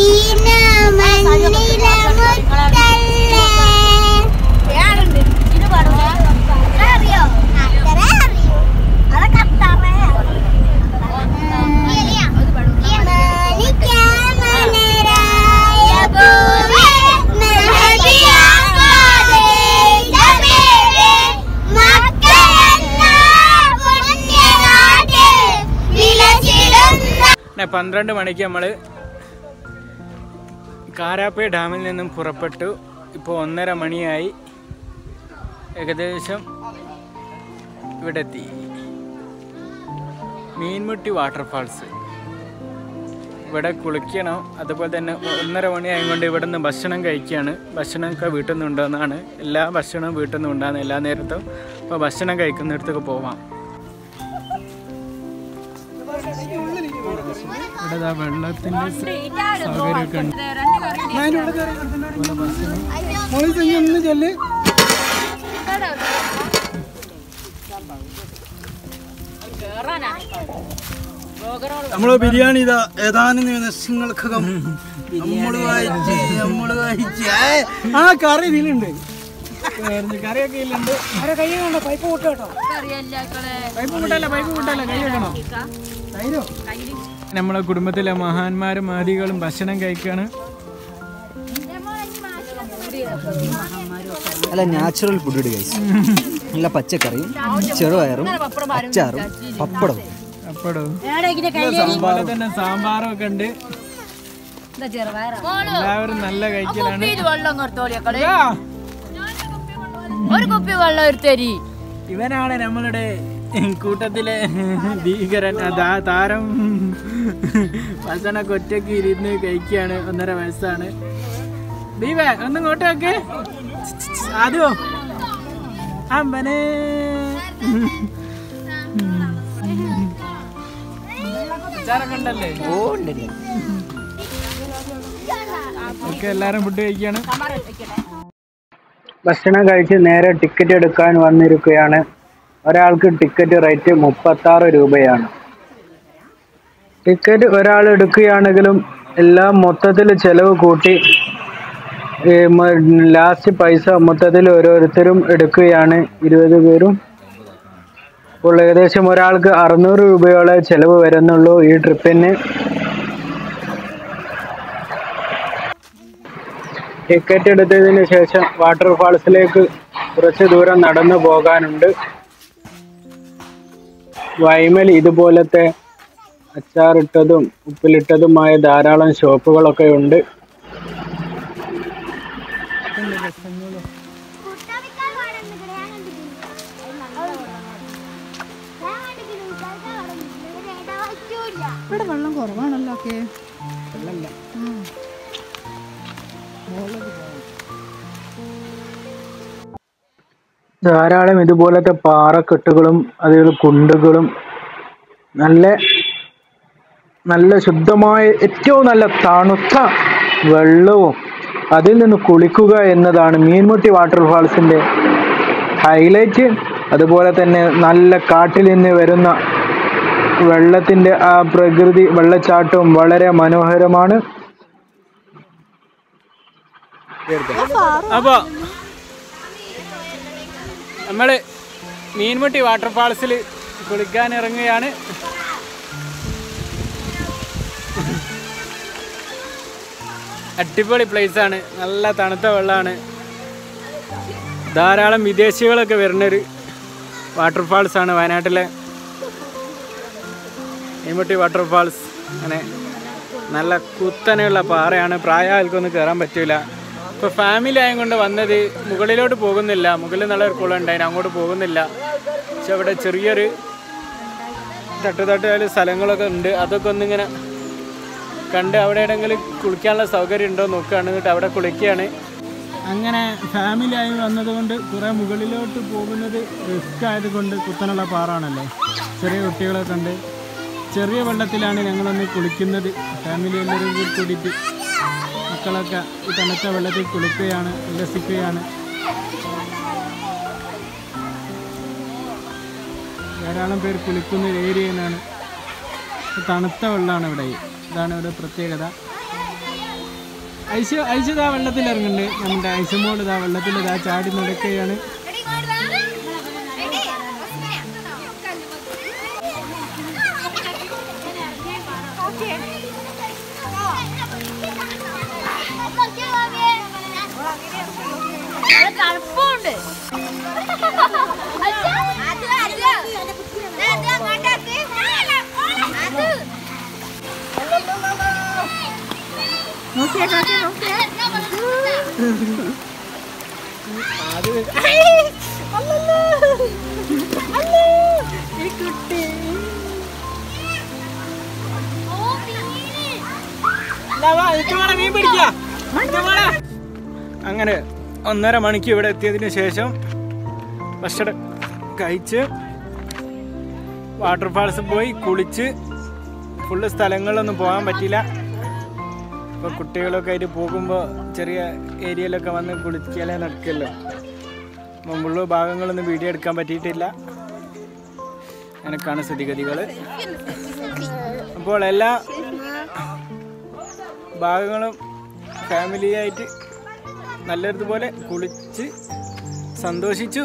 നാടിന മണ്ണില മുത്തല്ലേ അറിയോ അത്ര അറിയോ അതൊക്കെ അത്രേ മാണിക്യമലരായ പൂവേ മെഹദിയാകാതെ ജമീലേ മക്കയെന്ന പുണ്യനാട് വിലസിടുന്ന പിന്നെ പന്ത്രണ്ട് മണിക്ക് നമ്മൾ കാരാപ്പേ ഡാമിൽ നിന്നും പുറപ്പെട്ടു ഇപ്പോൾ ഒന്നര മണിയായി ഏകദേശം ഇവിടെ എത്തി മീൻമുട്ടി വാട്ടർഫാൾസ് ഇവിടെ കുളിക്കണം അതുപോലെ തന്നെ ഒന്നര മണിയായതുകൊണ്ട് ഇവിടെ നിന്ന് ഭക്ഷണം കഴിക്കുകയാണ് ഭക്ഷണമൊക്കെ വീട്ടിൽ നിന്ന് ഉണ്ടെന്നാണ് എല്ലാ ഭക്ഷണവും വീട്ടിൽ നിന്ന് ഉണ്ടാകുന്ന എല്ലാ നേരത്തും അപ്പോൾ ഭക്ഷണം കഴിക്കുന്നിടത്തൊക്കെ പോവാം ഇവിടെ ദാ വെള്ളത്തിൻ്റെ സൗകര്യമൊക്കെ ഉണ്ട് ഒന്ന് ചെല്ല് നമ്മള് ബിരിയാണി ഇതാ ഏതാനും നിമിഷങ്ങൾക്കകം നമ്മള് വായിച്ച് നമ്മള് വായിച്ച് ഏ, ആ കറി ഇതിലുണ്ട് കറിയൊക്കെ ഇല്ലുണ്ട് ആരെ കൈ കൊണ്ടോ പൈപ്പ് കൂട്ടോ കേട്ടോ പൈപ്പ് കൂട്ടല്ല പൈപ്പ് കൂട്ടല്ല കൈ വെക്കണോ തൈരോ നമ്മളെ കുടുംബത്തിലെ മഹാന്മാരും മാതികളും ഭക്ഷണം കഴിക്കാണ് നല്ല നാച്ചുറൽ ഫുഡ് ഇടുക നല്ല പച്ചക്കറിയും ചെറുപയറും അച്ചാറും പപ്പടവും അപ്പടോ അതുപോലെ തന്നെ സാമ്പാറും ഒക്കെ ഉണ്ട് എല്ലാവരും നല്ല കഴിക്കലാണ് വെള്ളം കൊടുത്തോളിയൊക്കെ ആ, ഒരു കുപ്പി വെള്ളം എടുത്തരി ഇവനാണ് നമ്മളുടെ കൂട്ടത്തിലെ ഭീകരൻ ആ, ദാ- താരം ഭക്ഷണമൊക്കെ ഒറ്റയ്ക്ക് ഇരുന്ന് കഴിക്കുകയാണ് ഒന്നര വയസ്സാണ് ദീപേ ഒന്ന് ഇങ്ങോട്ട് വെക്ക് അതോ അമ്പനെ അച്ചാറൊക്കെ ഉണ്ടല്ലേ ഓ ഉണ്ടല്ലേ ഒക്കെ എല്ലാരും ഫുഡ് കഴിക്കാണ് ഭക്ഷണം കഴിച്ച് നേരെ ടിക്കറ്റ് എടുക്കാൻ വന്നിരിക്കുകയാണ് ഒരാൾക്ക് ടിക്കറ്റ് റേറ്റ് മുപ്പത്തി ആറ് രൂപയാണ് ടിക്കറ്റ് ഒരാൾ എടുക്കുകയാണെങ്കിലും എല്ലാം മൊത്തത്തിൽ ചെലവ് കൂട്ടി ലാസ്റ്റ് പൈസ മൊത്തത്തിൽ ഓരോരുത്തരും എടുക്കുകയാണ് ഇരുപത് പേരും അപ്പോൾ ഏകദേശം ഒരാൾക്ക് അറുന്നൂറ് രൂപയോളം ചെലവ് വരുന്നുള്ളൂ ഈ ട്രിപ്പിന് ടിക്കറ്റ് എടുത്തതിന് ശേഷം വാട്ടർഫാൾസിലേക്ക് കുറച്ച് ദൂരം നടന്നു പോകാനുണ്ട് വൈമൽ ഇതുപോലത്തെ അച്ചാറിട്ടതും ഉപ്പിലിട്ടതുമായ ധാരാളം ഷോപ്പുകളൊക്കെ ഉണ്ട് ഇവിടെ വെള്ളം കുറവാണല്ലോ ഒക്കെ ധാരാളം ഇതുപോലത്തെ പാറക്കെട്ടുകളും അതിൽ കുണ്ടുകളും നല്ല നല്ല ശുദ്ധമായ ഏറ്റവും നല്ല തണുത്ത വെള്ളവും അതിൽ നിന്ന് കുളിക്കുക എന്നതാണ് മീൻമുട്ടി വാട്ടർഫാൾസിൻ്റെ ഹൈലൈറ്റ് അതുപോലെ തന്നെ നല്ല കാട്ടിൽ നിന്ന് വരുന്ന വെള്ളത്തിൻ്റെ ആ പ്രകൃതി വെള്ളച്ചാട്ടവും വളരെ മനോഹരമാണ് അപ്പോൾ നമ്മൾ മീൻമുട്ടി വാട്ടർഫാൾസിൽ കുളിക്കാൻ ഇറങ്ങുകയാണ് അടിപൊളി place ആണ് നല്ല തണുത്ത വെള്ളമാണ് ധാരാളം വിദേശികളൊക്കെ വരുന്നൊരു വാട്ടർഫാൾസ് ആണ് വയനാട്ടിലെ മീൻമുട്ടി വാട്ടർഫാൾസ് അങ്ങനെ നല്ല കുത്തനെയുള്ള പാറയാണ് പ്രായമാൾക്കൊന്നും കയറാൻ പറ്റില്ല ഇപ്പോൾ ഫാമിലി ആയതുകൊണ്ട് വന്നത് മുകളിലോട്ട് പോകുന്നില്ല മുകളിൽ നല്ലൊരു കുളം ഉണ്ടായിരുന്നു അങ്ങോട്ട് പോകുന്നില്ല പക്ഷെ അവിടെ ചെറിയൊരു തട്ട് തട്ടുകാല് സ്ഥലങ്ങളൊക്കെ ഉണ്ട് അതൊക്കെ ഒന്നിങ്ങനെ കണ്ട് അവിടെ എവിടെയെങ്കിലും കുളിക്കാനുള്ള സൗകര്യം ഉണ്ടോ നോക്കുകയാണ് എന്നിട്ട് അവിടെ കുളിക്കുകയാണ് അങ്ങനെ ഫാമിലി ആയി വന്നതുകൊണ്ട് കുറേ മുകളിലോട്ട് പോകുന്നത് റിസ്ക് ആയതുകൊണ്ട് കുത്തനുള്ള പാറാണല്ലോ ചെറിയ കുട്ടികളൊക്കെ ഉണ്ട് ചെറിയ വെള്ളത്തിലാണ് ഞങ്ങളൊന്ന് കുളിക്കുന്നത് ഫാമിലി എല്ലാവരും കൂടി കൂടിയിട്ട് മക്കളൊക്കെ ഈ തണുത്ത വെള്ളത്തിൽ കുളിക്കുകയാണ് ഉല്ലസിക്കുകയാണ് ധാരാളം പേർ കുളിക്കുന്ന ഒരു ഏരിയയിലാണ് തണുത്ത വെള്ളമാണ് ഇവിടെ ഇതാണ് ഇവിടെ പ്രത്യേകത ഐശു ഐശു ഇതാ വെള്ളത്തിൽ ഇറങ്ങുന്നുണ്ട് നമ്മുടെ ഐശുമോൾ ഇതാ വെള്ളത്തിൽ ഇതാ ചാടി നടക്കുകയാണ് തണുപ്പുണ്ട് നോക്കിയേ കാക്കേ നോക്കിയേ അത് മീൻ പിടിക്കുക അങ്ങനെ ഒന്നര മണിക്ക് ഇവിടെ എത്തിയതിന് ശേഷം ഭക്ഷണം കഴിച്ച് വാട്ടർഫാൾസ് പോയി കുളിച്ച് ഫുള്ള് സ്ഥലങ്ങളിലൊന്നും പോകാൻ പറ്റില്ല ഇപ്പോൾ കുട്ടികളൊക്കെ ആയിട്ട് പോകുമ്പോൾ ചെറിയ ഏരിയയിലൊക്കെ വന്ന് കുളിക്കാലേ നടക്കുമല്ലോ മുമ്പുള്ള ഭാഗങ്ങളൊന്നും വീഡിയോ എടുക്കാൻ പറ്റിയിട്ടില്ല എനക്കാണ് സ്ഥിതിഗതികൾ അപ്പോൾ എല്ലാ ഭാഗങ്ങളും ഫാമിലിയായിട്ട് നല്ലതുപോലെ കുളിച്ച് സന്തോഷിച്ചു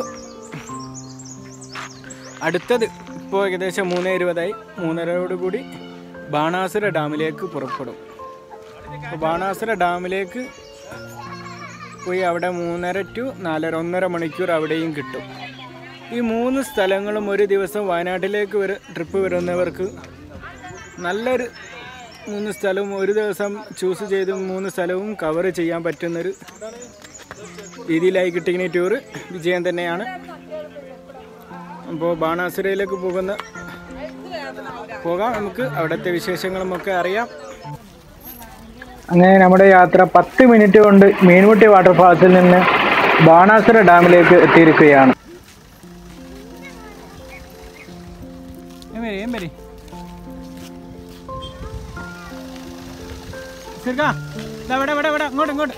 അടുത്തത് ഇപ്പോൾ ഏകദേശം മൂന്ന് ഇരുപതായി മൂന്നരയോട് കൂടി ബാണാസുര ഡാമിലേക്ക് പുറപ്പെടും അപ്പോൾ ബാണാസുര ഡാമിലേക്ക് പോയി അവിടെ മൂന്നര ടു നാലര ഒന്നര മണിക്കൂർ അവിടെയും കിട്ടും ഈ മൂന്ന് സ്ഥലങ്ങളും ഒരു ദിവസം വയനാട്ടിലേക്ക് വര ട്രിപ്പ് വരുന്നവർക്ക് നല്ലൊരു മൂന്ന് സ്ഥലവും ഒരു ദിവസം ചൂസ് ചെയ്ത് മൂന്ന് സ്ഥലവും കവർ ചെയ്യാൻ പറ്റുന്നൊരു രീതിയിലായി കിട്ടിയ ടൂറ് വിജയം തന്നെയാണ് അപ്പോൾ ബാണാസുരയിലേക്ക് പോകുന്ന പോകാം നമുക്ക് അവിടുത്തെ വിശേഷങ്ങളും ഒക്കെ അറിയാം അങ്ങനെ നമ്മുടെ യാത്ര പത്ത് മിനിറ്റ് കൊണ്ട് മീൻമുട്ടി വാട്ടർഫാൾസിൽ നിന്ന് ബാണാസുര ഡാമിലേക്ക് എത്തിയിരിക്കുകയാണ് ഏം വരി സിർക്കാ ഇതാ ഇവിടെ ഇവിടെ ഇവിടെ അങ്ങോട്ട് ഇങ്ങോട്ട്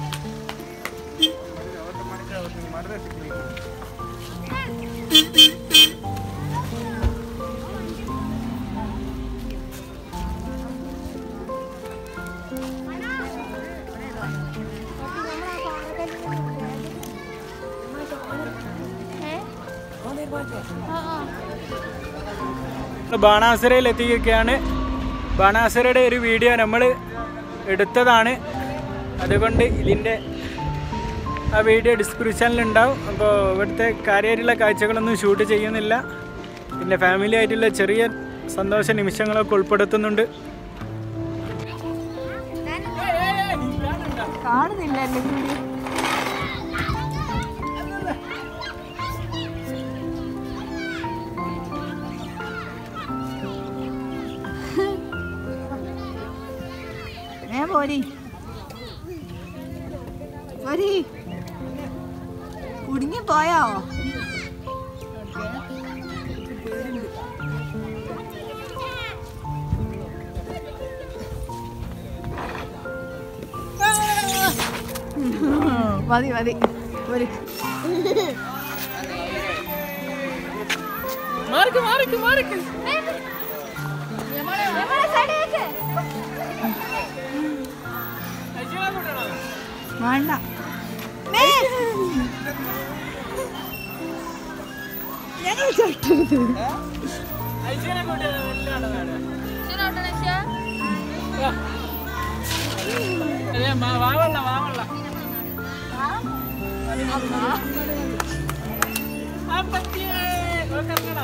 ബാണാസുരയിൽ എത്തിയിരിക്കുകയാണ് ബാണാസുരയുടെ ഒരു വീഡിയോ നമ്മൾ എടുത്തതാണ് അതുകൊണ്ട് ഇതിൻ്റെ ആ വീഡിയോ ഡിസ്ക്രിപ്ഷനിൽ ഉണ്ടാവും അപ്പോൾ ഇവിടുത്തെ കാര്യമായിട്ടുള്ള കാഴ്ചകളൊന്നും ഷൂട്ട് ചെയ്യുന്നില്ല പിന്നെ ഫാമിലി ആയിട്ടുള്ള ചെറിയ സന്തോഷ നിമിഷങ്ങളൊക്കെ ഉൾപ്പെടുത്തുന്നുണ്ട് കാണുന്നില്ല അല്ലെങ്കിൽ ഏ പോരി പോരി കുടുങ്ങി പോയോ മതി മതി പോരി മാറിക്ക് മാറിക്ക് മാറിക്ക് വേണ്ട ഞങ്ങൾ ചട്ടത് വാവള്ള വാവള്ള ആ പറ്റിയേ നോക്കണ്ടടാ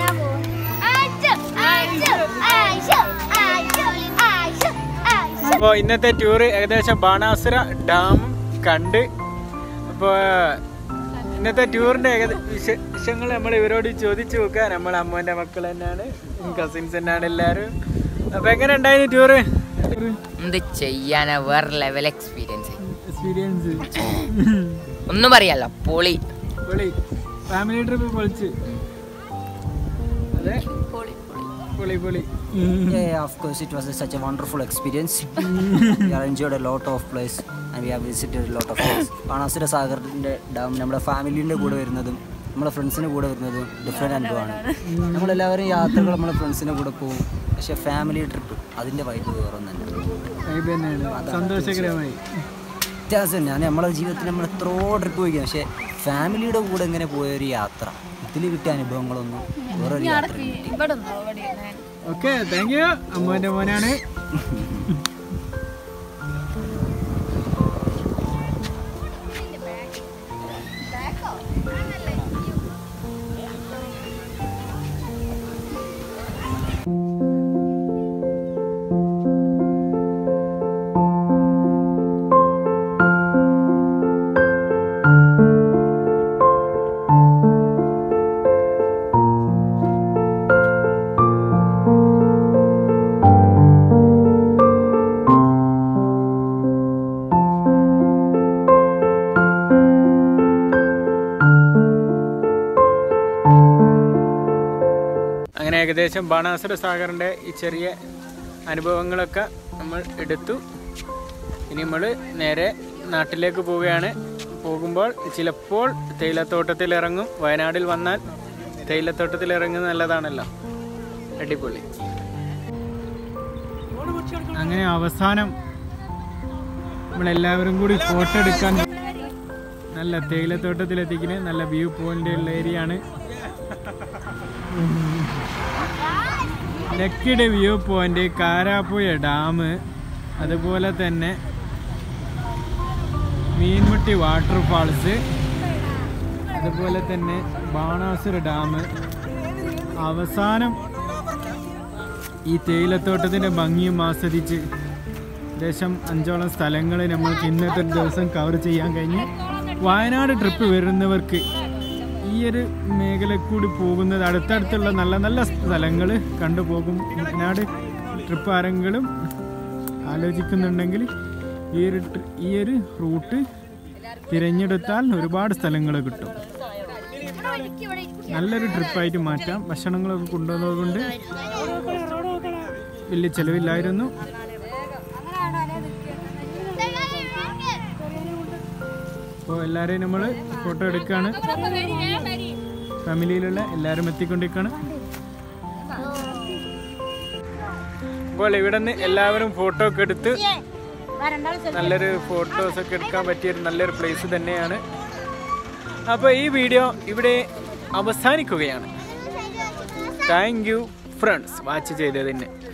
അപ്പോൾ ഇന്നത്തെ ടൂറ് ഏകദേശം ബാണാസുര ഡാം കണ്ട് അപ്പോൾ ഇന്നത്തെ ടൂറിൻ്റെ വിശേഷങ്ങൾ നമ്മൾ ഇവരോട് ചോദിച്ചു നോക്കുക നമ്മൾ അമ്മേൻ്റെ മക്കൾ തന്നെയാണ് കസിൻസ് തന്നെയാണ് എല്ലാവരും അപ്പോൾ എങ്ങനെ ഉണ്ടായിരുന്നു ടൂറ് എന്ത് ചെയ്യാനാ വേറെ ലെവൽ എക്സ്പീരിയൻസ് എക്സ്പീരിയൻസ് ഒന്നും പറയാലോ പൊളി പൊളി ഫാമിലി ട്രിപ്പ് പൊളിച്ച് അതെ പൊളി പൊളി Yeah, of course, it was a, such a wonderful experience. we have enjoyed a lot of place and we have visited a lot of place. Banasura സാഗറിൻ്റെ ഡാം നമ്മുടെ ഫാമിലീൻ്റെ കൂടെ വരുന്നതും നമ്മുടെ ഫ്രണ്ട്സിൻ്റെ കൂടെ വരുന്നതും ഡിഫറെൻ്റ് അനുഭവമാണ് നമ്മളെല്ലാവരും യാത്രകൾ നമ്മുടെ ഫ്രണ്ട്സിൻ്റെ കൂടെ പോകും പക്ഷേ ഫാമിലി ട്രിപ്പ് അതിൻ്റെ വൈബ് വേറെ ഒന്നല്ല വൈബ് തന്നെയാണ് സന്തോഷകരമായി വ്യത്യാസം ഞാൻ നമ്മളെ ജീവിതത്തിൽ നമ്മൾ എത്രയോ ട്രിപ്പ് പോയി പക്ഷേ ഫാമിലിയുടെ കൂടെ ഇങ്ങനെ പോയൊരു യാത്ര ഇതിൽ കിട്ടിയ അനുഭവങ്ങളൊന്നും വേറൊരു യാത്ര ഇവിടെ ഉണ്ടോ ഇവിടെ ഇരുന്നേ? ഓക്കെ താങ്ക് യു അമ്മൂൻ്റെ മോനാണ് അങ്ങനെ ഏകദേശം ബാണാസുര സാഗറിൻ്റെ ഈ ചെറിയ അനുഭവങ്ങളൊക്കെ നമ്മൾ എടുത്തു ഇനി നമ്മൾ നേരെ നാട്ടിലേക്ക് പോവുകയാണ് പോകുമ്പോൾ ചിലപ്പോൾ തേയിലത്തോട്ടത്തിൽ ഇറങ്ങും വയനാട്ടിൽ വന്നാൽ തേയിലത്തോട്ടത്തിൽ ഇറങ്ങുന്നത് നല്ലതാണല്ലോ അടിപൊളി അങ്ങനെ അവസാനം നമ്മളെല്ലാവരും കൂടി ഫോട്ടോ എടുക്കാൻ നല്ല തേയിലത്തോട്ടത്തിലെത്തിക്കുന്നത് നല്ല വ്യൂ പോയിന്റ് ഉള്ള ഏരിയ ആണ് Lakkidi view point Karapuzha dam അതുപോലെ തന്നെ മീൻമുട്ടി വാട്ടർഫാൾസ് അതുപോലെ തന്നെ ബാണാസുര ഡാം അവസാനം ഈ തേയിലത്തോട്ടത്തിൻ്റെ ഭംഗിയും ആസ്വദിച്ച് ഏകദേശം അഞ്ചോളം സ്ഥലങ്ങൾ നമ്മൾക്ക് ഇന്നത്തെ ദിവസം കവർ ചെയ്യാൻ കഴിഞ്ഞു വയനാട് ട്രിപ്പ് വരുന്നവർക്ക് ഈ ഒരു മേഖല കൂടി പോകുന്നത് അടുത്തടുത്തുള്ള നല്ല നല്ല സ്ഥലങ്ങൾ കണ്ടുപോകും വയനാട് ട്രിപ്പ് ആരെങ്കിലും ആലോചിക്കുന്നുണ്ടെങ്കിൽ ഈ ഒരു ട്രി- ഈ ഒരു റൂട്ട് തിരഞ്ഞെടുത്താൽ ഒരുപാട് സ്ഥലങ്ങൾ കിട്ടും നല്ലൊരു ട്രിപ്പായിട്ട് മാറ്റാം ഭക്ഷണങ്ങളൊക്കെ കൊണ്ടുവന്നത് കൊണ്ട് വലിയ ചിലവില്ലായിരുന്നു അപ്പോൾ എല്ലാവരെയും നമ്മൾ ഫോട്ടോ എടുക്കുകയാണ് ഫാമിലിയിലുള്ള എല്ലാവരും എത്തിക്കൊണ്ടിരിക്കുകയാണ് അപ്പോൾ ഇവിടെ നിന്ന് എല്ലാവരും ഫോട്ടോ ഒക്കെ എടുത്ത് നല്ലൊരു ഫോട്ടോസ് ഒക്കെ എടുക്കാൻ പറ്റിയ ഒരു നല്ലൊരു പ്ലേസ് തന്നെയാണ് അപ്പോൾ ഈ വീഡിയോ ഇവിടെ അവസാനിക്കുകയാണ് താങ്ക് യു ഫ്രണ്ട്സ് വാച്ച് ചെയ്തതിന്